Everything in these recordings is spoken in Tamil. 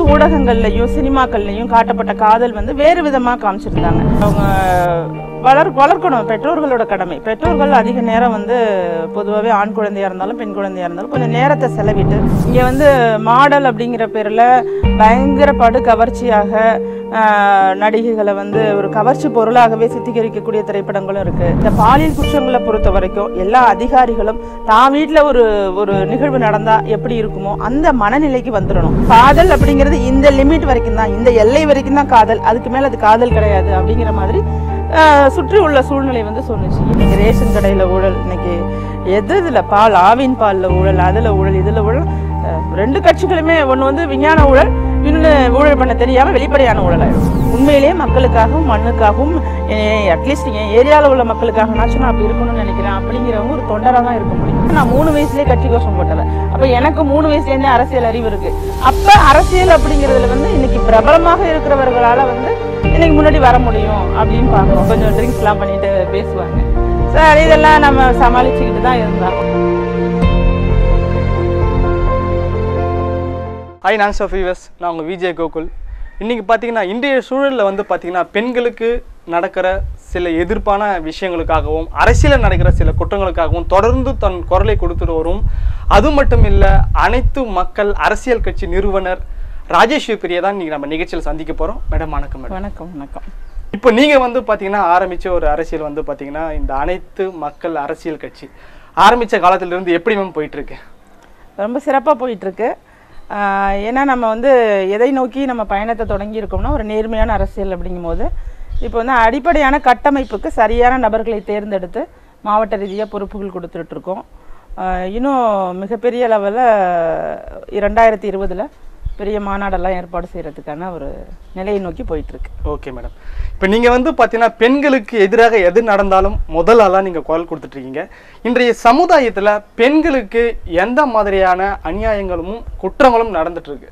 ஊடகங்கள்லையும் சினிமாக்கள்லையும் காட்டப்பட்ட காதல் வந்து வேறு விதமாக காமிச்சிருந்தாங்க அவங்க வளர் வளர்க்கணும் பெற்றோர்களோட கடமை பெற்றோர்கள் அதிக நேரம் வந்து பொதுவாகவே ஆண் குழந்தையா இருந்தாலும் பெண் குழந்தையா இருந்தாலும் கொஞ்சம் நேரத்தை செலவிட்டு இங்கே வந்து மாடல் அப்படிங்கிற பேரில் பயங்கர படு கவர்ச்சியாக ஆஹ், நடிகைகளை வந்து ஒரு கவர்ச்சி பொருளாகவே சித்தரிக்கக்கூடிய திரைப்படங்களும் இருக்கு இந்த பாலியல் குற்றங்களை பொறுத்த வரைக்கும் எல்லா அதிகாரிகளும் தான் வீட்டில் ஒரு ஒரு நிகழ்வு நடந்தா எப்படி இருக்குமோ அந்த மனநிலைக்கு வந்துடணும் காதல் அப்படிங்கிறது இந்த லிமிட் வரைக்கும் தான் இந்த எல்லை வரைக்கும் தான் காதல் அதுக்கு மேல அது காதல் கிடையாது அப்படிங்கிற மாதிரி ஆஹ், சுற்றி உள்ள சூழ்நிலை வந்து சொன்னுச்சு இன்னைக்கு ரேஷன் கடையில் ஊழல் இன்னைக்கு எது இதில் பால் ஆவின் பாலில் ஊழல் அதில் ஊழல் இதில் ஊழல் ஆஹ், ரெண்டு கட்சிகளுமே ஒன்று வந்து விஞ்ஞான ஊழல் இன்னொன்று ஊழல் பண்ண தெரியாம வெளிப்படையான ஊழல் ஆயிடும் உண்மையிலேயே மக்களுக்காகவும் மண்ணுக்காகவும் அட்லீஸ்ட் என் ஏரியாவில் உள்ள மக்களுக்காகனாச்சும் நான் அப்படி இருக்கணும்னு நினைக்கிறேன் அப்படிங்கிறவங்க ஒரு தொண்டராக தான் இருக்க முடியும் நான் மூணு வயசுலேயே கட்சி கோஷம் போட்டவன் அப்போ எனக்கு மூணு வயசுலேருந்தே அரசியல் அறிவு இருக்கு அப்போ அரசியல் அப்படிங்கிறதுல வந்து இன்னைக்கு பிரபலமாக இருக்கிறவர்களால வந்து இன்னைக்கு முன்னாடி வர முடியும் அப்படின்னு பார்க்கணும் கொஞ்சம் ட்ரிங்க்ஸ்லாம் பண்ணிட்டு பேசுவாங்க சார் இதெல்லாம் நம்ம சமாளிச்சுக்கிட்டு தான் இருந்தாங்க ஹாய் நான் சஃபீவஸ் நான் உங்கள் விஜய் கோகுல் இன்றைக்கி பார்த்தீங்கன்னா இன்றைய சூழலில் வந்து பார்த்தீங்கன்னா பெண்களுக்கு நடக்கிற சில எதிர்ப்பான விஷயங்களுக்காகவும் அரசியலில் நடக்கிற சில குற்றங்களுக்காகவும் தொடர்ந்து தன் குரலை கொடுத்துட்டு வரும் அது மட்டும் இல்லை அனைத்து மக்கள் அரசியல் கட்சி நிறுவனர் ராஜேஷ் பிரியா தான் இன்றைக்கி நம்ம நிகழ்ச்சியில் சந்திக்க போகிறோம் மேடம் வணக்கம் மேடம் வணக்கம் வணக்கம் இப்போ நீங்கள் வந்து பார்த்தீங்கன்னா ஆரம்பித்த ஒரு அரசியல் வந்து பார்த்தீங்கன்னா இந்த அனைத்து மக்கள் அரசியல் கட்சி ஆரம்பித்த காலத்திலிருந்து எப்படி மேம் போயிட்டுருக்கு ரொம்ப சிறப்பாக போயிட்டுருக்கு ஏன்னா நம்ம வந்து எதை நோக்கி நம்ம பயணத்தை தொடங்கியிருக்கோம்னா ஒரு நேர்மையான அரசியல் அப்படிங்கும்போது இப்போ வந்து அடிப்படையான கட்டமைப்புக்கு சரியான நபர்களை தேர்ந்தெடுத்து மாவட்ட ரீதியாக பொறுப்புகள் கொடுத்துட்டு இருக்கோம் ஆஹ் இன்னும் மிகப்பெரிய லெவலில் இரண்டாயிரத்தி இருபதில் பெரிய மாநாடெல்லாம் ஏற்பாடு செய்கிறதுக்கான ஒரு நிலையை நோக்கி போயிட்டுருக்கு ஓகே மேடம் இப்போ நீங்கள் வந்து பார்த்தீங்கன்னா பெண்களுக்கு எதிராக எது நடந்தாலும் முதல் ஆளாக நீங்கள் குரல் கொடுத்துட்ருக்கீங்க இன்றைய சமுதாயத்தில் பெண்களுக்கு எந்த மாதிரியான அநியாயங்களும் குற்றங்களும் நடந்துட்டுருக்கு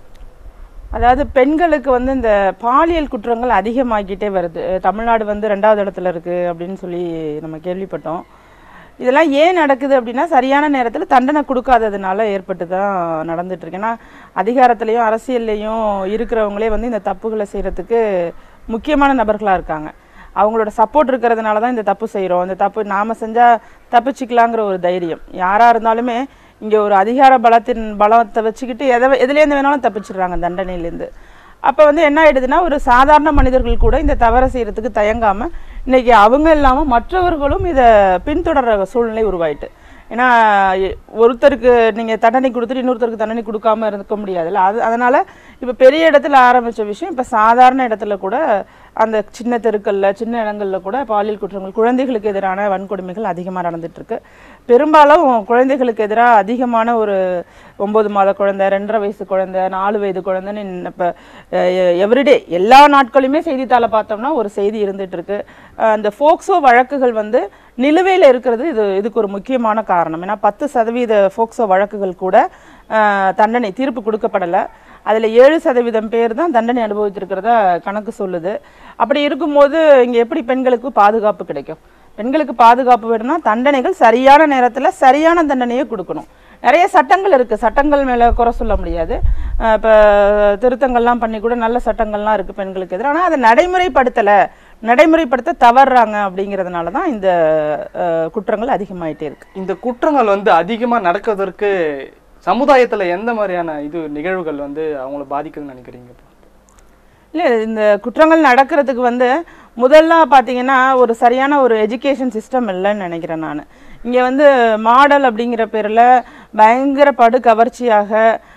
அதாவது பெண்களுக்கு வந்து இந்த பாலியல் குற்றங்கள் அதிகமாகிட்டே வருது அஹ் தமிழ்நாடு வந்து ரெண்டாவது இடத்துல இருக்குது அப்படின்னு சொல்லி நம்ம கேள்விப்பட்டோம் இதெல்லாம் ஏன் நடக்குது அப்படின்னா சரியான நேரத்தில் தண்டனை கொடுக்காததுனால ஏற்பட்டு தான் நடந்துட்டு இருக்கு ஏன்னா அதிகாரத்திலையும் அரசியல்லையும் இருக்கிறவங்களே வந்து இந்த தப்புகளை செய்கிறதுக்கு முக்கியமான நபர்களாக இருக்காங்க அவங்களோட சப்போர்ட் இருக்கிறதுனால தான் இந்த தப்பு செய்கிறோம் இந்த தப்பு நாம் செஞ்சால் தப்பிச்சுக்கலாங்கிற ஒரு தைரியம் யாராக இருந்தாலுமே இங்கே ஒரு அதிகார பலத்தின் பலத்தை வச்சுக்கிட்டு எதை எதுலேருந்து வேணாலும் தப்பிச்சிடுறாங்க தண்டனையிலேருந்து அப்போ வந்து என்ன ஆயிடுதுன்னா ஒரு சாதாரண மனிதர்கள் கூட இந்த தவறை செய்கிறதுக்கு தயங்காமல் இன்னைக்கு அவங்க இல்லாமல் மற்றவர்களும் இதை பின்தொடர சூழ்நிலை உருவாயிட்டு ஏன்னா எ- ஒருத்தருக்கு நீங்கள் தண்டனை கொடுத்துட்டு இன்னொருத்தருக்கு தண்டனை கொடுக்காம இருக்க முடியாதுல்ல அது அதனால் இப்போ பெரிய இடத்துல ஆரம்பித்த விஷயம் இப்போ சாதாரண இடத்துல கூட அந்த சின்ன தெருக்களில் சின்ன இடங்களில் கூட பாலியல் குற்றங்கள் குழந்தைகளுக்கு எதிரான வன்கொடுமைகள் அதிகமாக நடந்துட்டு இருக்கு பெரும்பாலும் குழந்தைகளுக்கு எதிராக அதிகமான ஒரு ஒம்பது மாத குழந்தை ரெண்டரை வயசு குழந்தை நாலு வயது குழந்தைன்னு இப்போ எவ்ரிடே எல்லா நாட்களுமே செய்தித்தாளை பார்த்தோம்னா ஒரு செய்தி இருந்துட்டு இருக்கு அஹ் அந்த ஃபோக்சோ வழக்குகள் வந்து நிலுவையில் இருக்கிறது இது இதுக்கு ஒரு முக்கியமான காரணம் ஏன்னா பத்து சதவீத ஃபோக்சோ வழக்குகள் கூட அஹ், தண்டனை தீர்ப்பு கொடுக்கப்படலை அதில் ஏழு சதவீதம் பேர் தான் தண்டனை அனுபவித்திருக்கிறதா கணக்கு சொல்லுது அப்படி இருக்கும்போது இங்கே எப்படி பெண்களுக்கு பாதுகாப்பு கிடைக்கும் பெண்களுக்கு பாதுகாப்பு வேணும்னா தண்டனைகள் சரியான நேரத்தில் சரியான தண்டனையை கொடுக்கணும் நிறைய சட்டங்கள் இருக்குது சட்டங்கள் மேலே குறை சொல்ல முடியாது இப்போ திருத்தங்கள்லாம் பண்ணி கூட நல்ல சட்டங்கள்லாம் இருக்குது பெண்களுக்கு எதிராக ஆனால் அதை நடைமுறைப்படுத்தலை நடைமுறைப்படுத்த தவறுறாங்க அப்படிங்கிறதுனால தான் இந்த அஹ், குற்றங்கள் அதிகமாயிட்டே இருக்கு இந்த குற்றங்கள் வந்து அதிகமாக நடக்கிறதற்கு சமுதாயத்தில் எந்த மாதிரியான இது நிகழ்வுகள் வந்து அவங்கள பாதிக்குதுன்னு நினைக்கிறீங்க இப்போ? இல்லை இந்த குற்றங்கள் நடக்கிறதுக்கு வந்து முதல்ல பார்த்தீங்கன்னா ஒரு சரியான ஒரு எஜுகேஷன் சிஸ்டம் இல்லைன்னு நினைக்கிறேன் நான் இங்கே வந்து மாடல் அப்படிங்கிற பேரில் பயங்கர படு கவர்ச்சியாக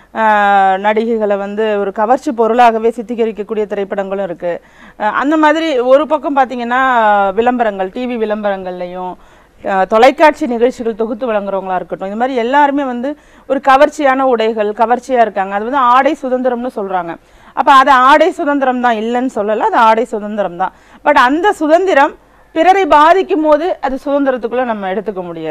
ஆஹ், நடிகைகளை வந்து ஒரு கவர்ச்சி பொருளாகவே சித்தரிக்கக்கூடிய திரைப்படங்களும் இருக்குது அந்த மாதிரி ஒரு பக்கம் பார்த்தீங்கன்னா விளம்பரங்கள் டிவி விளம்பரங்கள்லையும் அஹ் தொலைக்காட்சி நிகழ்ச்சிகள் தொகுத்து வழங்குறவங்களா இருக்கட்டும் இந்த மாதிரி எல்லாருமே வந்து ஒரு கவர்ச்சியான உடைகள் கவர்ச்சியாக இருக்காங்க அது வந்து ஆடை சுதந்திரம்னு சொல்கிறாங்க அப்போ அது ஆடை சுதந்திரம் தான் இல்லைன்னு சொல்லலை அது ஆடை சுதந்திரம் தான் பட் அந்த சுதந்திரம் பிறரை பாதிக்கும் போது அது சுதந்திரத்துக்குள்ளே நம்ம எடுத்துக்க முடியாது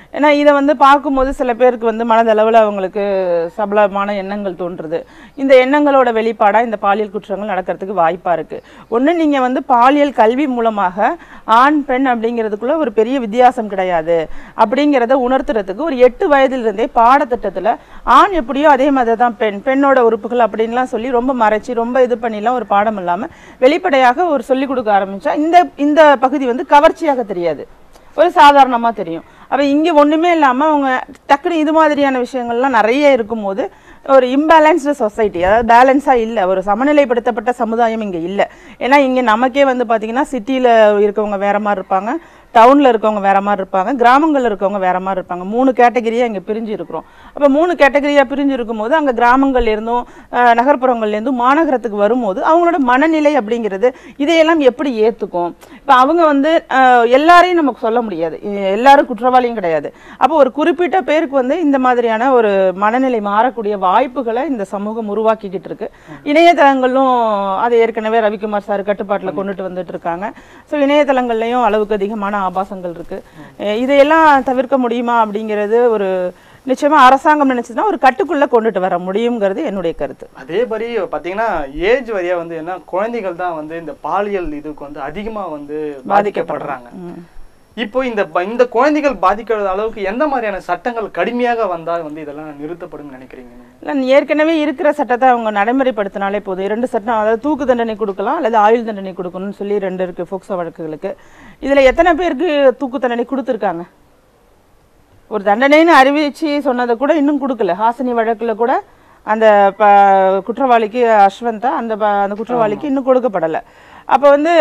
ஏன்னா இதை வந்து பார்க்கும்போது சில பேருக்கு வந்து மனதளவில் அவங்களுக்கு சபலமான எண்ணங்கள் தோன்றுது இந்த எண்ணங்களோட வெளிப்பாடாக இந்த பாலியல் குற்றங்கள் நடக்கிறதுக்கு வாய்ப்பாக இருக்குது ஒன்று நீங்கள் வந்து பாலியல் கல்வி மூலமாக ஆண் பெண் அப்படிங்கிறதுக்குள்ள ஒரு பெரிய வித்தியாசம் கிடையாது அப்படிங்கிறத உணர்த்துறதுக்கு ஒரு எட்டு வயதிலிருந்தே பாடத்திட்டத்தில் ஆண் எப்படியோ அதே மாதிரி தான் பெண் பெண்ணோட உறுப்புகள் அப்படின்லாம் சொல்லி ரொம்ப மறைச்சி ரொம்ப இது பண்ணிலாம் ஒரு பாடம் இல்லாமல் வெளிப்படையாக ஒரு சொல்லிக் கொடுக்க ஆரம்பிச்சா இந்த இந்த பகுதி வந்து கவர்ச்சியாக தெரியாது ஒரு சாதாரணமாக தெரியும் அப்போ இங்கே ஒன்றுமே இல்லாமல் அவங்க டக்குனு இது மாதிரியான விஷயங்கள்லாம் நிறைய இருக்கும்போது ஒரு இம்பேலன்ஸ்டு சொசைட்டி அதாவது பேலன்ஸாக இல்லை ஒரு சமநிலைப்படுத்தப்பட்ட சமுதாயம் இங்கே இல்லை ஏன்னா இங்கே நமக்கே வந்து பார்த்திங்கன்னா சிட்டியில் இருக்கவங்க வேற மாதிரி இருப்பாங்க டவுனில் இருக்கவங்க வேற மாதிரி இருப்பாங்க கிராமங்களில் இருக்கவங்க வேற மாதிரி இருப்பாங்க மூணு கேட்டகரியாக இங்கே பிரிஞ்சு இருக்கிறோம் அப்போ மூணு கேட்டகரியாக பிரிஞ்சு இருக்கும்போது அங்கே கிராமங்கள்ல இருந்தும் அஹ், நகர்ப்புறங்கள்ல இருந்தும் மாநகரத்துக்கு வரும்போது அவங்களோட மனநிலை அப்படிங்கிறது இதையெல்லாம் எப்படி ஏற்றுக்கும் இப்போ அவங்க வந்து அஹ், எல்லாரையும் நமக்கு சொல்ல முடியாது எ- எல்லாரும் குற்றவாளியும் கிடையாது அப்போ ஒரு குறிப்பிட்ட பேருக்கு வந்து இந்த மாதிரியான ஒரு மனநிலை மாறக்கூடிய வாய்ப்புகளை இந்த சமூகம் உருவாக்கிக்கிட்டு இருக்கு இணையதளங்களும் அது ஏற்கனவே ரவிக்குமார் சார் கட்டுப்பாட்டில் கொண்டுட்டு வந்துட்டு இருக்காங்க ஸோ இணையதளங்கள்லையும் அளவுக்கு அதிகமான ஆபாசங்கள் இருக்கு அஹ் இதையெல்லாம் தவிர்க்க முடியுமா அப்படிங்கிறது ஒரு நிச்சயமா அரசாங்கம் நினைச்சதுன்னா ஒரு கட்டுக்குள்ள கொண்டுட்டு வர முடியுங்கிறது என்னுடைய கருத்து அதே மாதிரி பார்த்தீங்கன்னா ஏஜ் வரியா வந்து என்ன குழந்தைகள் தான் வந்து இந்த பாலியல் இதுக்கு வந்து அதிகமா வந்து பாதிக்கப்படுறாங்க ம். இப்போ இந்த ப- இந்த குழந்தைகள் பாதிக்காத அளவுக்கு எந்த மாதிரியான சட்டங்கள் கடுமையாக வந்தால் வந்து இதெல்லாம் நிறுத்தப்படும் நினைக்கிறீங்க நீங்க? இல்லை ஏற்கனவே இருக்கிற சட்டத்தை அவங்க நடைமுறைப்படுத்தினாலே போதும் இரண்டு சட்டம் அதாவது தூக்கு தண்டனை கொடுக்கலாம் அல்லது ஆயுள் தண்டனை கொடுக்கணும்னு சொல்லி ரெண்டு இருக்கு போக்சோ வழக்குகளுக்கு இதுல எத்தனை பேருக்கு தூக்கு தண்டனை கொடுத்துருக்காங்க ஒரு தண்டனைன்னு அறிவிச்சு சொன்னதை கூட இன்னும் கொடுக்கல ஹாசினி வழக்குல கூட அந்த ப குற்றவாளிக்கு அஸ்வந்தா அந்த ப- அந்த குற்றவாளிக்கு இன்னும் கொடுக்கப்படலை அப்போ வந்து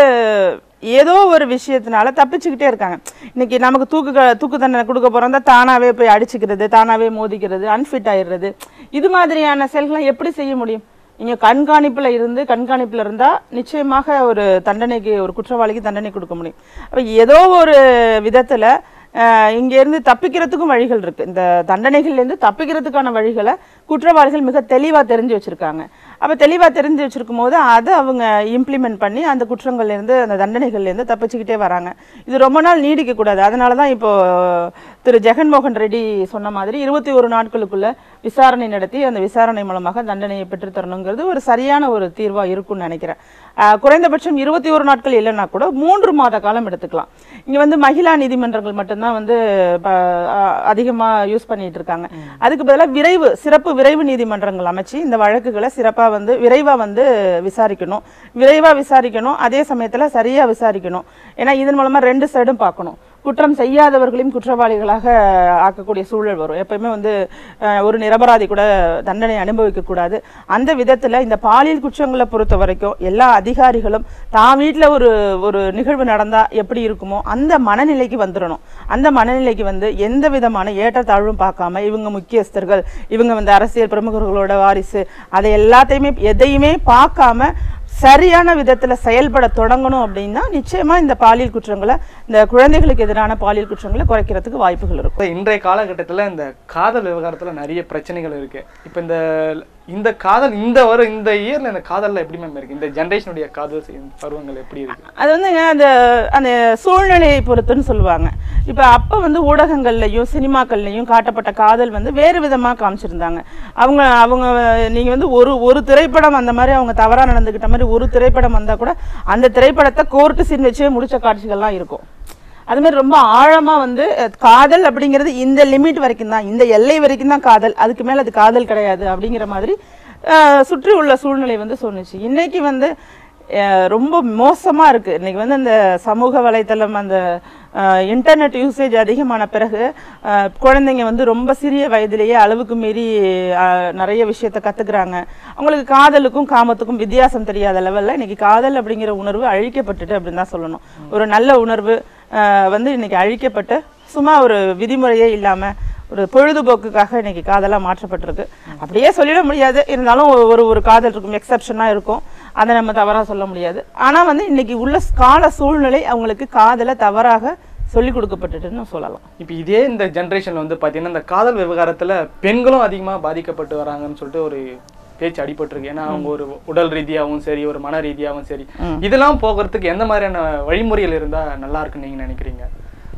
ஏதோ ஒரு விஷயத்தினால தப்பிச்சுக்கிட்டே இருக்காங்க இன்னைக்கு நமக்கு தூக்கு க- தூக்கு தண்டனை கொடுக்க போறோம் தான் தானாவே போய் அடிச்சுக்கிறது தானாவே மோதிக்கிறது அன்ஃபிட் ஆயிடுறது இது மாதிரியான செயல்களை எப்படி செய்ய முடியும் நீங்க கண்காணிப்புல இருந்து கண்காணிப்புல இருந்தா நிச்சயமாக ஒரு தண்டனைக்கு ஒரு குற்றவாளிக்கு தண்டனை கொடுக்க முடியும் அப்ப ஏதோ ஒரு விதத்துல அஹ், இங்க இருந்து தப்பிக்கிறதுக்கும் வழிகள் இருக்கு இந்த தண்டனைகள்ல இருந்து தப்பிக்கிறதுக்கான வழிகளை குற்றவாளிகள் மிக தெளிவா தெரிஞ்சு வச்சிருக்காங்க அப்ப தெளிவா தெரிஞ்சு வச்சிருக்கும் போது அதை அவங்க இம்ப்ளிமெண்ட் பண்ணி அந்த குற்றங்கள்ல இருந்து அந்த தண்டனைகள்ல இருந்து தப்பிச்சுக்கிட்டே வராங்க இது ரொம்ப நாள் நீடிக்க கூடாது அதனால தான் இப்போ திரு ஜெகன்மோகன் ரெட்டி சொன்ன மாதிரி இருபத்தி ஒரு நாட்களுக்குள்ள விசாரணை நடத்தி அந்த விசாரணை மூலமாக தண்டனையை பெற்றுத் தரணுங்கிறது ஒரு சரியான ஒரு தீர்வா இருக்கும்னு நினைக்கிறேன் ஆஹ் குறைந்தபட்சம் இருபத்தி ஒரு நாட்கள் இல்லைன்னா கூட மூன்று மாத காலம் எடுத்துக்கலாம் இங்க வந்து மகிழா நீதிமன்றங்கள் மட்டும்தான் வந்து ப- ஆஹ் அதிகமா யூஸ் பண்ணிட்டு இருக்காங்க அதுக்கு பதிலாக விரைவு சிறப்பு விரைவு நீதிமன்றங்கள் அமைச்சு இந்த வழக்குகளை சிறப்பா வந்து விரைவா வந்து விசாரிக்கணும் விரைவா விசாரிக்கணும் அதே சமயத்துல சரியா விசாரிக்கணும் ஏன்னா இதன் மூலமா ரெண்டு சைடும் பார்க்கணும் குற்றம் செய்யாதவர்களையும் குற்றவாளிகளாக ஆக்கக்கூடிய சூழல் வரும் எப்பயுமே வந்து அஹ், ஒரு நிரபராதி கூட தண்டனை அனுபவிக்க கூடாது அந்த விதத்துல இந்த பாலியல் குற்றங்களை பொறுத்த வரைக்கும் எல்லா அதிகாரிகளும் தான் வீட்ல ஒரு ஒரு நிகழ்வு நடந்தா எப்படி இருக்குமோ அந்த மனநிலைக்கு வந்துடணும் அந்த மனநிலைக்கு வந்து எந்த விதமான ஏற்றத்தாழ்வும் பார்க்காம இவங்க முக்கியஸ்தர்கள் இவங்க வந்து அரசியல் பிரமுகர்களோட வாரிசு அதை எல்லாத்தையுமே எதையுமே பார்க்காம சரியான விதத்துல செயல்பட தொடங்கணும் அப்படின்னா நிச்சயமா இந்த பாலியல் குற்றங்களை இந்த குழந்தைகளுக்கு எதிரான பாலியல் குற்றங்களை குறைக்கிறதுக்கு வாய்ப்புகள் இருக்கும் இப்ப இன்றைய காலகட்டத்துல இந்த காதல் விவகாரத்துல நிறைய பிரச்சனைகள் இருக்கு இப்ப இந்த இந்த காதல் இந்த வர இந்த இயர்ல இந்த காதல்ல எப்படி மேம் இருக்கு இந்த ஜென்ரேஷனுடைய காதல் செய்- பருவங்கள் எப்படி இருக்கு அது வந்துங்க அந்த அந்த சூழ்நிலையை பொறுத்துன்னு சொல்லுவாங்க இப்போ அப்போ வந்து ஊடகங்கள்லையும் சினிமாக்கள்லையும் காட்டப்பட்ட காதல் வந்து வேறு விதமாக காமிச்சிருந்தாங்க அவங்க அவங்க நீங்கள் வந்து ஒரு ஒரு திரைப்படம் அந்த மாதிரி அவங்க தவறாக நடந்துக்கிட்ட மாதிரி ஒரு திரைப்படம் வந்தால் கூட அந்த திரைப்படத்தை கோர்ட்டு சீன் வச்சே முடிச்ச காட்சிகள்லாம் இருக்கும் அது மாதிரி ரொம்ப ஆழமா வந்து அஹ், காதல் அப்படிங்கிறது இந்த லிமிட் வரைக்கும் தான் இந்த எல்லை வரைக்கும் தான் காதல் அதுக்கு மேல அது காதல் கிடையாது அப்படிங்கிற மாதிரி அஹ், சுற்றி உள்ள சூழ்நிலை வந்து சொன்னுச்சு இன்னைக்கு வந்து அஹ், ரொம்ப மோசமா இருக்கு இன்னைக்கு வந்து அந்த சமூக வலைத்தளம் அந்த இன்டர்நெட் யூசேஜ் அதிகமான பிறகு அஹ், குழந்தைங்க வந்து ரொம்ப சிறிய வயதிலேயே அளவுக்கு மீறி அஹ், நிறைய விஷயத்த கத்துக்கிறாங்க அவங்களுக்கு காதலுக்கும் காமத்துக்கும் வித்தியாசம் தெரியாத லெவல்ல இன்னைக்கு காதல் அப்படிங்கிற உணர்வு அழிக்கப்பட்டுட்டு அப்படின்னு தான் சொல்லணும் ஒரு நல்ல உணர்வு அஹ், வந்து இன்னைக்கு அழிக்கப்பட்டு சும்மா ஒரு விதிமுறையே இல்லாம ஒரு பொழுதுபோக்குக்காக இன்னைக்கு காதலா மாற்றப்பட்டிருக்கு அப்படியே சொல்லிட முடியாது இருந்தாலும் ஒரு- ஒரு ஒரு காதல் இருக்கும் எக்ஸப்ஷனாக இருக்கும் அதை நம்ம தவறா சொல்ல முடியாது ஆனா வந்து இன்னைக்கு உள்ள கால சூழ்நிலை அவங்களுக்கு காதலை தவறாக சொல்லி கொடுக்கப்பட்டுட்டுன்னு சொல்லலாம் இப்போ இதே இந்த ஜென்ரேஷன்ல வந்து பாத்தீங்கன்னா இந்த காதல் விவகாரத்துல பெண்களும் அதிகமா பாதிக்கப்பட்டு வராங்கன்னு சொல்லிட்டு ஒரு பேச்சு அடிபட்டிருக்கு ஏன்னா அவங்க ஒரு உடல் ரீதியாகவும் சரி ஒரு மன ரீதியாகவும் சரி இதெல்லாம் போகிறதுக்கு எந்த மாதிரியான வழிமுறைகள் இருந்தா நல்லா இருக்குன்னு நீங்க நினைக்கிறீங்க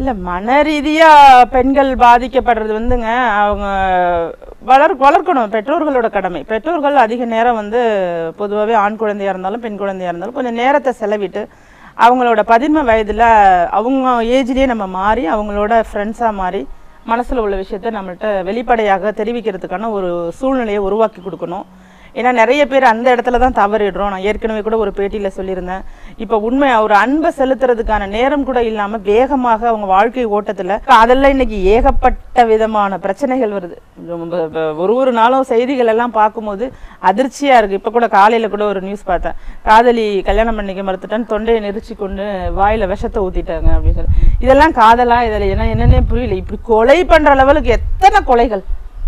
இல்லை மன ரீதியா பெண்கள் பாதிக்கப்படுறது வந்துங்க அவங்க வளர் வளர்க்கணும் பெற்றோர்களோட கடமை பெற்றோர்கள் அதிக நேரம் வந்து பொதுவாகவே ஆண் குழந்தையா இருந்தாலும் பெண் குழந்தையா இருந்தாலும் கொஞ்சம் நேரத்தை செலவிட்டு அவங்களோட பதின்ம வயதில் அவங்க ஏஜ்லேயே நம்ம மாறி அவங்களோட ஃப்ரெண்ட்ஸாக மாறி மனசில் உள்ள விஷயத்த நம்மள்ட்ட வெளிப்படையாக தெரிவிக்கிறதுக்கான ஒரு சூழ்நிலையை உருவாக்கி கொடுக்கணும் ஏன்னா நிறைய பேர் அந்த இடத்துல தான் தவறிடுறோம் நான் ஏற்கனவே கூட ஒரு பேட்டியில் சொல்லியிருந்தேன் இப்போ உண்மை ஒரு அன்பை செலுத்துறதுக்கான நேரம் கூட இல்லாமல் வேகமாக அவங்க வாழ்க்கை ஓட்டத்தில் அதெல்லாம் இன்னைக்கு ஏகப்பட்ட விதமான பிரச்சனைகள் வருது ரொம்ப இப்ப ஒரு ஒரு நாளும் செய்திகள் எல்லாம் பார்க்கும்போது அதிர்ச்சியாக இருக்குது இப்போ கூட காலையில் கூட ஒரு நியூஸ் பார்த்தேன் காதலி கல்யாணம் பண்ணிக்க மறுத்துட்டேன் தொண்டையை நெரிச்சு கொண்டு வாயில் விஷத்தை ஊற்றிட்டாங்க அப்படின்னு சொல்லி இதெல்லாம் காதலா இதில் என்ன என்னன்னே புரியல இப்படி கொலை பண்ணுற லெவலுக்கு எத்தனை கொலைகள்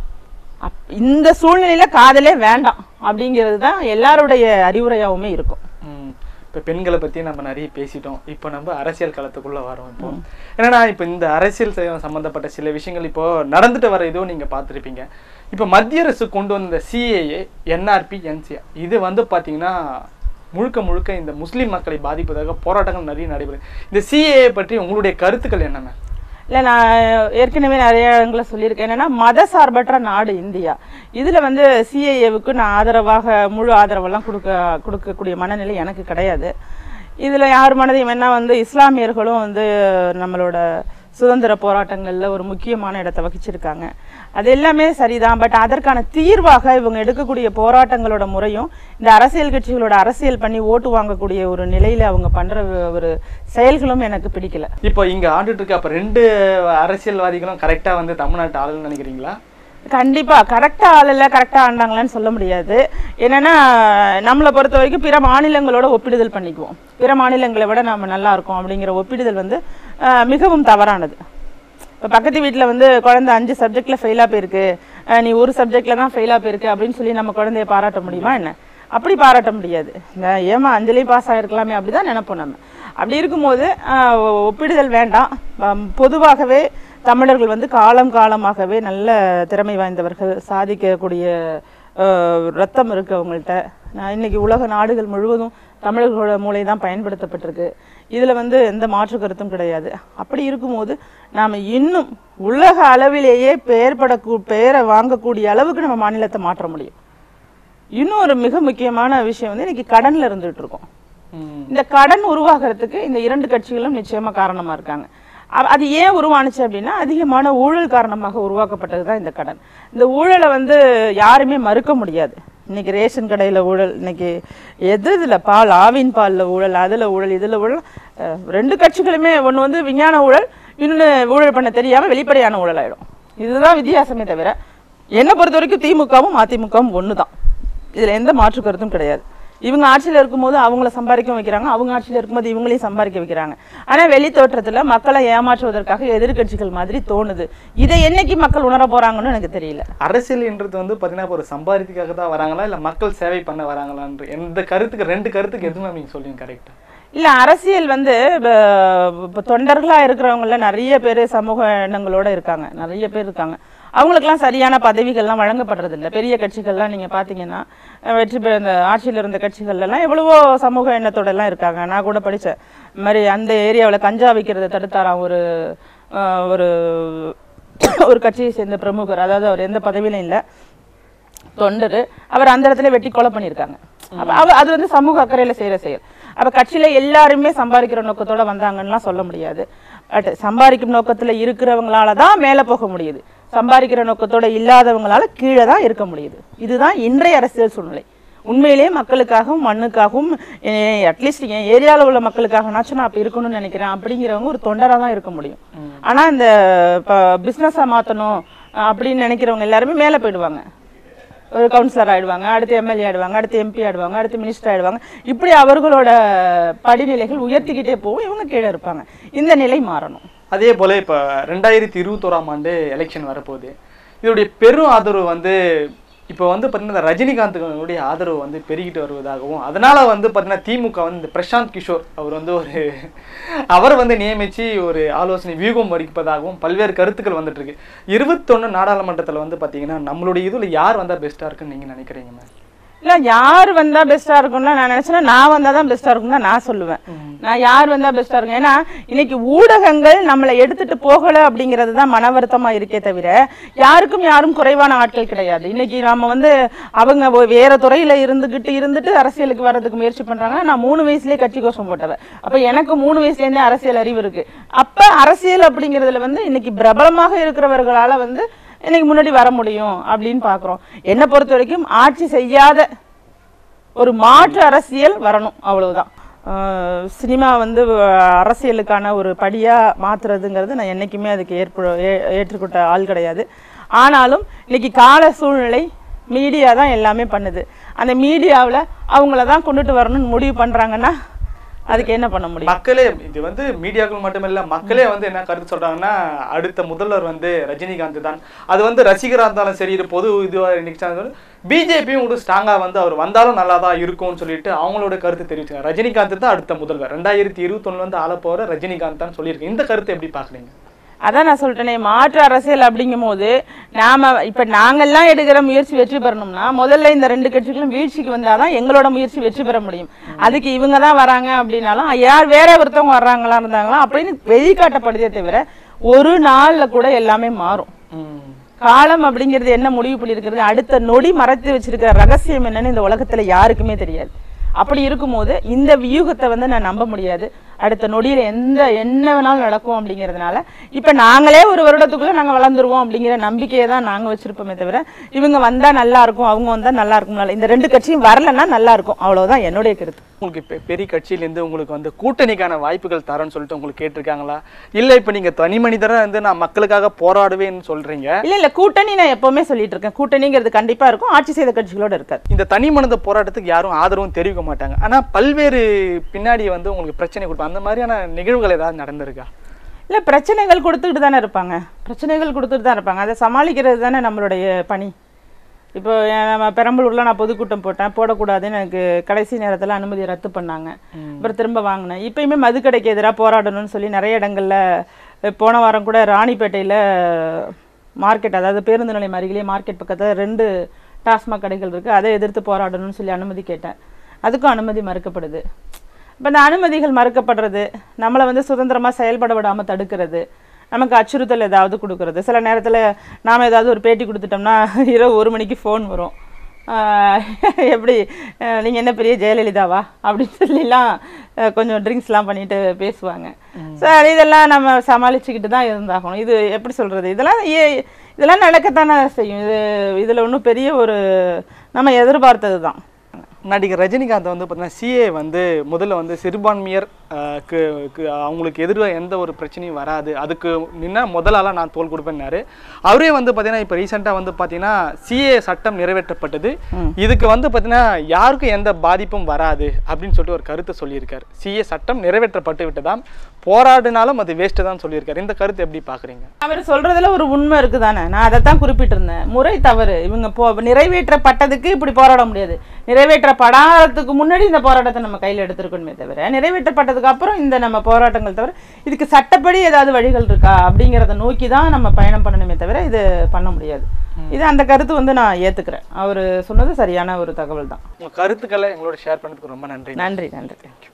அப்- இந்த சூழ்நிலையில காதலே வேண்டாம் அப்படிங்கிறது தான் எல்லாருடைய அறிவுரையாவுமே இருக்கும் ம். இப்ப பெண்களை பத்தி நம்ம நிறைய பேசிட்டோம் இப்போ நம்ம அரசியல் களத்துக்குள்ள வரோம் இப்போ என்னன்னா இப்போ இந்த அரசியல் ச- சம்பந்தப்பட்ட சில விஷயங்கள் இப்போ நடந்துட்டு வர இதுவும் நீங்க பார்த்திருப்பீங்க இப்போ மத்திய அரசு கொண்டு வந்த சிஏஏ என்ஆர்பி என்சிஆர் இது வந்து பாத்தீங்கன்னா முழுக்க முழுக்க இந்த முஸ்லிம் மக்களை பாதிப்பதாக போராட்டங்கள் நிறைய நடைபெறுது இந்த சிஏஏ பற்றி உங்களுடைய கருத்துக்கள் என்னென்ன இல்லை நான் ஏற்கனவே நிறைய இடங்களை சொல்லியிருக்கேன் என்னன்னா மத சார்பற்ற நாடு இந்தியா இதில் வந்து சிஏஏவுக்கு நான் ஆதரவாக முழு ஆதரவெல்லாம் கொடுக்க கொடுக்கக்கூடிய மனநிலை எனக்கு கிடையாது இதில் யார் மனதையும் வேணா வந்து இஸ்லாமியர்களும் வந்து நம்மளோட சுதந்திர போராட்டங்களில் ஒரு முக்கியமான இடத்தை வகிச்சிருக்காங்க அது எல்லாமே சரிதான் பட் அதற்கான தீர்வாக இவங்க எடுக்கக்கூடிய போராட்டங்களோட முறையும் இந்த அரசியல் கட்சிகளோட அரசியல் பண்ணி ஓட்டு வாங்கக்கூடிய ஒரு நிலையில அவங்க பண்ற ஒரு செயல்களும் எனக்கு பிடிக்கல இப்போ இங்க ஆண்டுட்டு இருக்க அப்ப ரெண்டு அரசியல்வாதிகளும் கரெக்டா வந்து தமிழ்நாட்டு ஆளுன்னு நினைக்கிறீங்களா கண்டிப்பா கரெக்டா ஆளல கரெக்டா ஆண்டாங்களான்னு சொல்ல முடியாது என்னன்னா நம்மளை பொறுத்த வரைக்கும் பிற மாநிலங்களோட ஒப்பிடுதல் பண்ணிக்குவோம் பிற மாநிலங்களை விட நம்ம நல்லா இருக்கோம் அப்படிங்கிற ஒப்பிடுதல் வந்து ஆஹ், மிகவும் தவறானது இப்போ பக்கத்து வீட்டில் வந்து குழந்தை அஞ்சு சப்ஜெக்டில் ஃபெயிலாக போயிருக்கு ஆஹ், நீ ஒரு சப்ஜெக்டில் தான் ஃபெயிலாக போயிருக்கு அப்படின்னு சொல்லி நம்ம குழந்தைய பாராட்ட முடியுமா என்ன அப்படி பாராட்ட முடியாது இந்த ஏமா அஞ்சலையும் பாஸ் ஆகிருக்கலாமே அப்படி தான் நினைப்போம் நம்ம அப்படி இருக்கும்போது ஆஹ், ஒ- ஒப்பிடுதல் வேண்டாம் ஆம், பொதுவாகவே தமிழர்கள் வந்து காலம் காலமாகவே நல்ல திறமை வாய்ந்தவர்கள் சாதிக்கக்கூடிய ஆஹ், ரத்தம் இருக்கு அவங்கள்ட்ட நான் இன்னைக்கு உலக நாடுகள் முழுவதும் தமிழர்களோட மூளை தான் பயன்படுத்தப்பட்டிருக்கு இதில் வந்து எந்த மாற்று கருத்தும் கிடையாது அப்படி இருக்கும்போது நாம் இன்னும் உலக அளவிலேயே பெயர் படக்கூ பெயரை வாங்கக்கூடிய அளவுக்கு நம்ம மாநிலத்தை மாற்ற முடியும் இன்னும் ஒரு மிக முக்கியமான விஷயம் வந்து இன்னைக்கு கடன்ல இருந்துட்டு இருக்கோம் ம். இந்த கடன் உருவாகிறதுக்கு இந்த இரண்டு கட்சிகளும் நிச்சயமா காரணமா இருக்காங்க அ- அது ஏன் உருவானுச்சு அப்படின்னா அதிகமான ஊழல் காரணமாக உருவாக்கப்பட்டது தான் இந்த கடன் இந்த ஊழலை வந்து யாருமே மறுக்க முடியாது இன்னைக்கு ரேஷன் கடையில ஊழல் இன்னைக்கு எது இதுல பால் ஆவின் பால்ல ஊழல் அதுல ஊழல் இதுல ஊழல் அஹ், ரெண்டு கட்சிகளுமே ஒண்ணு வந்து விஞ்ஞான ஊழல் இன்னொன்னு ஊழல் பண்ண தெரியாம வெளிப்படையான ஊழல் ஆயிடும் இதுதான் வித்தியாசமே தவிர என்னை பொறுத்த வரைக்கும் திமுகவும் அதிமுகவும் ஒன்று தான் இதில் எந்த மாற்று கருத்தும் கிடையாது இவங்க ஆட்சியில் இருக்கும்போது அவங்கள சம்பாதிக்க வைக்கிறாங்க அவங்க ஆட்சியில் இருக்கும்போது இவங்களையும் சம்பாதிக்க வைக்கிறாங்க ஆனால் வெளி தோற்றத்தில் மக்களை ஏமாற்றுவதற்காக எதிர்க்கட்சிகள் மாதிரி தோணுது இதை என்னைக்கு மக்கள் உணர போறாங்கன்னு எனக்கு தெரியல அரசியல்ன்றது வந்து பார்த்தீங்கன்னா இப்போ ஒரு சம்பாதிக்காக தான் வராங்களா இல்லை மக்கள் சேவை பண்ண வராங்களான்ற எந்த கருத்துக்கு ரெண்டு கருத்துக்கு எதுவுமே நீங்கள் சொல்லுங்க கரெக்டாக இல்ல அரசியல் வந்து இப்போ தொண்டர்களா இருக்கிறவங்கள நிறைய பேர் சமூக எண்ணங்களோட இருக்காங்க நிறைய பேர் இருக்காங்க அவங்களுக்கெல்லாம் சரியான பதவிகள்லாம் வழங்கப்படுறது இல்ல பெரிய கட்சிகள்லாம் நீங்க பாத்தீங்கன்னா அஹ் வெற்றி பெற இந்த ஆட்சியில் இருந்த கட்சிகள்ல எல்லாம் எவ்வளவோ சமூக எண்ணத்தோட எல்லாம் இருக்காங்க நான் கூட படிச்சேன் இந்த மாதிரி அந்த ஏரியாவுல கஞ்சா விற்கிறத தடுத்தாராம் ஒரு அஹ், ஒரு ஒரு கட்சியை சேர்ந்த பிரமுகர் அதாவது அவர் எந்த பதவியிலும் இல்லை தொண்டர் அவர் அந்த இடத்துல வெட்டி கொலை பண்ணியிருக்காங்க அப்ப அவ- அது வந்து சமூக அக்கறையில செய்யற செயல் அப்ப கட்சியில எல்லாருமே சம்பாதிக்கிற நோக்கத்தோட வந்தாங்கன்னுலாம் சொல்ல முடியாது பட் சம்பாதிக்கும் நோக்கத்துல இருக்கிறவங்களால தான் மேல போக முடியுது சம்பாதிக்கிற நோக்கத்தோட இல்லாதவங்களால கீழே தான் இருக்க முடியுது இதுதான் இன்றைய அரசியல் சூழ்நிலை உண்மையிலேயே மக்களுக்காகவும் மண்ணுக்காகவும் அட்லீஸ்ட் என் ஏரியாவில் உள்ள மக்களுக்காகனாச்சும் நான் அப்படி இருக்கணும்னு நினைக்கிறேன் அப்படிங்கிறவங்க ஒரு தொண்டரா தான் இருக்க முடியும் ஆனா இந்த பிஸ்னஸாக மாற்றணும் அப்படின்னு நினைக்கிறவங்க எல்லாருமே மேலே போயிடுவாங்க ஒரு கவுன்சிலர் ஆயிடுவாங்க அடுத்து எம்எல்ஏ ஆயிடுவாங்க அடுத்து எம்பி ஆயிடுவாங்க அடுத்து மினிஸ்டர் ஆயிடுவாங்க இப்படி அவர்களோட படிநிலைகள் உயர்த்திக்கிட்டே போகும் இவங்க கீழே இருப்பாங்க இந்த நிலை மாறணும் அதே போல இப்போ ரெண்டாயிரத்தி இருபத்தோராம் ஆண்டு எலெக்ஷன் வரப்போகுது இதோடைய பெரும் ஆதரவு வந்து இப்போ வந்து பார்த்தீங்கன்னா இந்த ரஜினிகாந்துடைய ஆதரவு வந்து பெருகிட்டு வருவதாகவும் அதனால வந்து பார்த்தீங்கன்னா திமுக வந்து இந்த பிரசாந்த் கிஷோர் அவர் வந்து ஒரு அவர் வந்து நியமிச்சு ஒரு ஆலோசனை வியூகம் வடிப்பதாகவும் பல்வேறு கருத்துக்கள் வந்துட்டு இருக்கு இருபத்தொன்னு நாடாளுமன்றத்தில் வந்து பார்த்தீங்கன்னா நம்மளுடைய இதில் யார் வந்தால் பெஸ்ட்டாக இருக்குன்னு நீங்கள் நினைக்கிறீங்க மேம் இல்ல யார் வந்தா பெஸ்டா இருக்கும்னா நான் நினைச்சேன்னா நான் வந்தா தான் பெஸ்டா இருக்கும் தான் நான் சொல்லுவேன் நான் யார் வந்தா பெஸ்டா இருக்கும் ஏன்னா இன்னைக்கு ஊடகங்கள் நம்மளை எடுத்துட்டு போகல அப்படிங்கிறது தான் மன வருத்தமா இருக்கே தவிர யாருக்கும் யாரும் குறைவான ஆட்கள் கிடையாது இன்னைக்கு நாம வந்து அவங்க ஒ- வேற துறையில இருந்துகிட்டு இருந்துட்டு அரசியலுக்கு வர்றதுக்கு முயற்சி பண்றாங்க நான் மூணு வயசுலயே கட்சி கோஷம் போட்டவன் அப்ப எனக்கு மூணு வயசுல இருந்தே அரசியல் அறிவு இருக்கு அப்ப அரசியல் அப்படிங்கிறதுல வந்து இன்னைக்கு பிரபலமாக இருக்கிறவர்களால வந்து இன்னைக்கு முன்னாடி வர முடியும் அப்படின்னு பாக்குறோம் என்னை பொறுத்த வரைக்கும் ஆட்சி செய்யாத ஒரு மாற்று அரசியல் வரணும் அவ்வளவுதான் ஆஹ் சினிமா வந்து அஹ், அரசியலுக்கான ஒரு படியா மாத்துறதுங்கிறது நான் என்னைக்குமே அதுக்கு ஏற்பு ஏ- ஏற்றுக்கொண்ட ஆள் கிடையாது ஆனாலும் இன்னைக்கு கால சூழ்நிலை மீடியா தான் எல்லாமே பண்ணுது அந்த மீடியாவில் அவங்கள தான் கொண்டுட்டு வரணும்னு முடிவு பண்றாங்கன்னா அதுக்கு என்ன பண்ண முடியும் மக்களே இது வந்து மீடியாக்கள் மட்டுமில்ல மக்களே வந்து என்ன கருத்து சொல்றாங்கன்னா அடுத்த முதல்வர் வந்து ரஜினிகாந்த் தான் அது வந்து ரசிகரா இருந்தாலும் சரி இது பொது இதுவாக பிஜேபியும் கூட ஸ்ட்ராங்கா வந்து அவர் வந்தாலும் நல்லா தான் இருக்கும்னு சொல்லிட்டு அவங்களோட கருத்து தெரிவிச்சாங்க ரஜினிகாந்த் தான் அடுத்த முதல்வர் ரெண்டாயிரத்தி இருபத்தொன்னு வந்து ஆள போற ரஜினிகாந்த் தான் சொல்லியிருக்கு இந்த கருத்தை எப்படி பாக்குறீங்க அதான் நான் சொல்லிட்டேனே மாற்று அரசியல் அப்படிங்கும் போது நாம இப்ப நாங்கெல்லாம் எடுக்கிற முயற்சி வெற்றி பெறணும்னா முதல்ல இந்த ரெண்டு கட்சிகளும் வீழ்ச்சிக்கு வந்தாதான் எங்களோட முயற்சி வெற்றி பெற முடியும் அதுக்கு இவங்க தான் வராங்க அப்படின்னாலும் யார் வேற ஒருத்தவங்க வர்றாங்களா இருந்தாங்களா அப்படின்னு வெளிக்காட்டப்படுதே தவிர ஒரு நாள்ல கூட எல்லாமே மாறும் காலம் அப்படிங்கிறது என்ன முடிவு பண்ணியிருக்கிறது அடுத்த நொடி மறைத்து வச்சிருக்கிற ரகசியம் என்னன்னு இந்த உலகத்துல யாருக்குமே தெரியாது அப்படி இருக்கும்போது இந்த வியூகத்தை வந்து நான் நம்ப முடியாது அடுத்த நொடியில எந்த என்ன வேணாலும் நடக்கும் அப்படிங்கிறதுனால இப்ப நாங்களே ஒரு வருடத்துக்குள்ள நாங்க வளர்ந்துருவோம் அப்படிங்கிற நம்பிக்கையை தான் நாங்க வச்சிருப்போமே தவிர இவங்க வந்தா நல்லா இருக்கும் அவங்க வந்தா நல்லா இருக்கும் இந்த ரெண்டு கட்சியும் வரலன்னா நல்லா இருக்கும் அவ்வளவுதான் என்னுடைய கருத்து உங்களுக்கு இப்போ பெரிய கட்சியிலேருந்து உங்களுக்கு வந்து கூட்டணிக்கான வாய்ப்புகள் தரேன்னு சொல்லிட்டு உங்களுக்கு கேட்டிருக்காங்களா இல்ல இப்போ நீங்க தனி மனிதரா இருந்து நான் மக்களுக்காக போராடுவேன்னு சொல்றீங்க இல்ல இல்ல கூட்டணி நான் எப்பவுமே சொல்லிட்டு இருக்கேன் கூட்டணிங்கிறது கண்டிப்பா இருக்கும் ஆட்சி செய்த கட்சிகளோட இருக்காது இந்த தனி மனித போராட்டத்துக்கு யாரும் ஆதரவும் தெரிவிக்க மாட்டாங்க ஆனா பல்வேறு பின்னாடி வந்து உங்களுக்கு பிரச்சனை கொடுப்பாங்க அந்த மாதிரியான நிகழ்வுகள் ஏதாவது நடந்திருக்கா இல்ல பிரச்சனைகள் கொடுத்துக்கிட்டு தானே இருப்பாங்க பிரச்சனைகள் கொடுத்துட்டு தான் இருப்பாங்க அதை சமாளிக்கிறது தானே நம்மளுடைய பணி இப்போ எ- நம்ம பெரம்பலூர்ல நான் பொதுக்கூட்டம் போட்டேன் போடக்கூடாதுன்னு எனக்கு கடைசி நேரத்துல அனுமதி ரத்து பண்ணாங்க அப்புறம் திரும்ப வாங்கினேன் இப்பயுமே மதுக்கடைக்கு எதிராக போராடணும்னு சொல்லி நிறைய இடங்கள்ல அஹ், போன வாரம் கூட ராணிப்பேட்டையில மார்க்கெட் அதாவது பேருந்து நிலையம் அருகிலே மார்க்கெட் பக்கத்துல ரெண்டு டாஸ்மாக் கடைகள் இருக்கு அதை எதிர்த்து போராடணும்னு சொல்லி அனுமதி கேட்டேன் அதுக்கும் அனுமதி மறுக்கப்படுது இப்போ இந்த அனுமதிகள் மறுக்கப்படுறது நம்மளை வந்து சுதந்திரமா செயல்பட விடாம தடுக்கிறது நமக்கு அச்சுறுத்தல் ஏதாவது கொடுக்கறது சில நேரத்துல நாம ஏதாவது ஒரு பேட்டி கொடுத்துட்டோம்னா இரவு ஒரு மணிக்கு ஃபோன் வரும் ஆஹ் எப்படி அஹ் நீங்க என்ன பெரிய ஜெயலலிதாவா அப்படின்னு சொல்லிலாம் அஹ் கொஞ்சம் ட்ரிங்க்ஸ்லாம் பண்ணிட்டு பேசுவாங்க சார் இதெல்லாம் நம்ம சமாளிச்சுக்கிட்டு தான் இருந்தாகணும் இது எப்படி சொல்றது இதெல்லாம் ஏ- இதெல்லாம் நடக்கத்தானே செய்யும் இது இதுல ஒன்றும் பெரிய ஒரு நம்ம எதிர்பார்த்தது தான் நடிகர் ரஜினிகாந்த் வந்து பார்த்தீங்கன்னா சிஏ வந்து முதல்ல வந்து சிறுபான்மையர் அஹ், க்கு க்கு அவங்களுக்கு எதிராக எந்த ஒரு பிரச்சனையும் வராது அதுக்கு நின்னா முதல் ஆளா நான் தோல் கொடுப்பேன்னாரு அவரே வந்து பார்த்தீங்கன்னா இப்போ ரீசெண்டாக வந்து பார்த்தீங்கன்னா சிஏ சட்டம் நிறைவேற்றப்பட்டது இதுக்கு வந்து பார்த்தீங்கன்னா யாருக்கும் எந்த பாதிப்பும் வராது அப்படின்னு சொல்லிட்டு ஒரு கருத்தை சொல்லியிருக்காரு சிஏ சட்டம் நிறைவேற்றப்பட்டு விட்டதாம் போராடினாலும் அது வேஸ்ட்டு தான் சொல்லியிருக்காரு இந்த கருத்து எப்படி பார்க்குறீங்க அவர் சொல்றதுல ஒரு உண்மை இருக்குதானே நான் அதை தான் குறிப்பிட்டிருந்தேன் முறை தவறு இவங்க போ நிறைவேற்றப்பட்டதுக்கு இப்படி போராட முடியாது நிறைவேற்றப்படாததுக்கு முன்னாடி இந்த போராட்டத்தை நம்ம கையில் எடுத்திருக்கணுமே தவிர நிறைவேற்றப்பட்டதுக்கு அப்புறம் இந்த நம்ம போராட்டங்கள் தவிர இதுக்கு சட்டப்படி ஏதாவது வழிகள் இருக்கா அப்படிங்கிறத நோக்கி தான் நம்ம பயணம் பண்ணணுமே தவிர இது பண்ண முடியாது இது அந்த கருத்து வந்து நான் ஏத்துக்கிறேன் அவர் சொன்னது சரியான ஒரு தகவல் தான் உங்கள் கருத்துக்களை எங்களோட ஷேர் பண்ணதுக்கு ரொம்ப நன்றி நன்றி நன்றி